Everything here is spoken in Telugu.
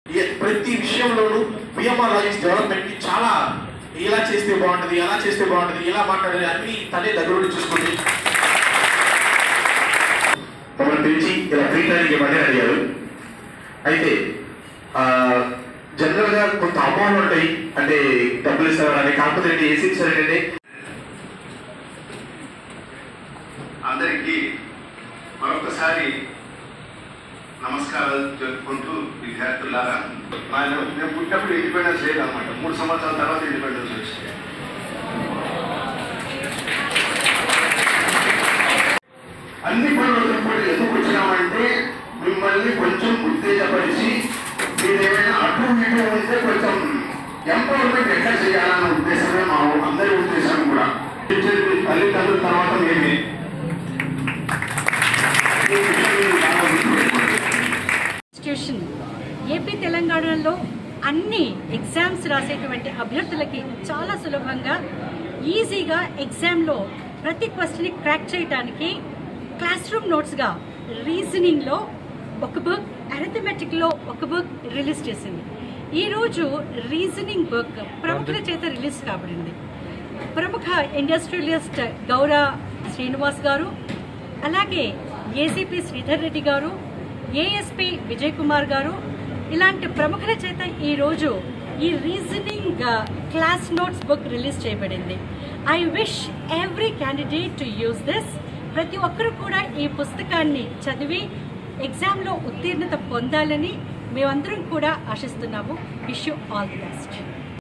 ఏ- ప్రతి విషయంలోనూ పిఎంఆర్ లాజిక్స్ డెవలప్మెంట్ కి చాలా ఇలా చేస్తే బాగుంటది ఎలా చేస్తే బాగుంటది ఇలా మాట్లాడాలి అన్ని తనే దగ్గరుండి చూసుకుంది మమ్మల్ని పిలిచి ఇలా ఫ్రీ ట్రైనింగ్ ఇవ్వమని అడిగారు అయితే జనరల్ గా కొంత అమౌంట్ ఉంటాయి అంటే డబ్బులు ఇస్తారని కాకపోతే ఏంటి ఏసీ ఇచ్చారంటే అందరికీ మరొకసారి నమస్కారాలు చెప్పుకుంటూ విద్యార్థులారా మా నేను పుట్టినప్పుడు ఇండిపెండెన్స్ లేదు అనమాట మూడు సంవత్సరాల తర్వాత ఇండిపెండెన్స్ వచ్చింది అన్ని పనులు వదులుకొని ఎందుకు వచ్చినామంటే మిమ్మల్ని కొంచెం ఉత్తేజపరిచి మీరు ఏమైనా అటు ఇటు ఉంటే కొంచెం ఎంపవర్మెంట్ ఎట్లా చేయాలన్న ఉద్దేశమే మా అందరి ఉద్దేశం కూడా ఇచ్చేది మీ తల్లిదండ్రుల తర్వాత మేమే ఈ విషయం మీరు బాగా గుర్తుపెట్టుకోండి. ఇన్స్టిట్యూషన్ ఏపీ తెలంగాణలో అన్ని ఎగ్జామ్స్ రాసేటువంటి అభ్యర్థులకి చాలా సులభంగా ఈజీగా ఎగ్జామ్లో ప్రతి క్వశ్చన్ క్రాక్ చేయడానికి క్లాస్ రూమ్ నోట్స్గా రీజనింగ్లో ఒక బుక్ అరిథమెటిక్లో ఒక బుక్ రిలీజ్ చేసింది ఈరోజు రీజనింగ్ బుక్ ప్రముఖుల చేత రిలీజ్ కాబడింది ప్రముఖ ఇండస్ట్రియలిస్ట్ గౌర శ్రీనివాస్ గారు అలాగే ఏసీపీ శ్రీధర్ రెడ్డి గారు ఏఎస్పీ విజయ్ కుమార్ గారు ఇలాంటి ప్రముఖుల చేత ఈరోజు ఈ reasoning class notes book release చేయబడింది I wish every candidate to use this ప్రతి ఒక్కరు కూడా ఈ పుస్తకాన్ని చదివి ఎగ్జామ్లో ఉత్తీర్ణత పొందాలని మేమందరం కూడా ఆశిస్తున్నాము wish you all the best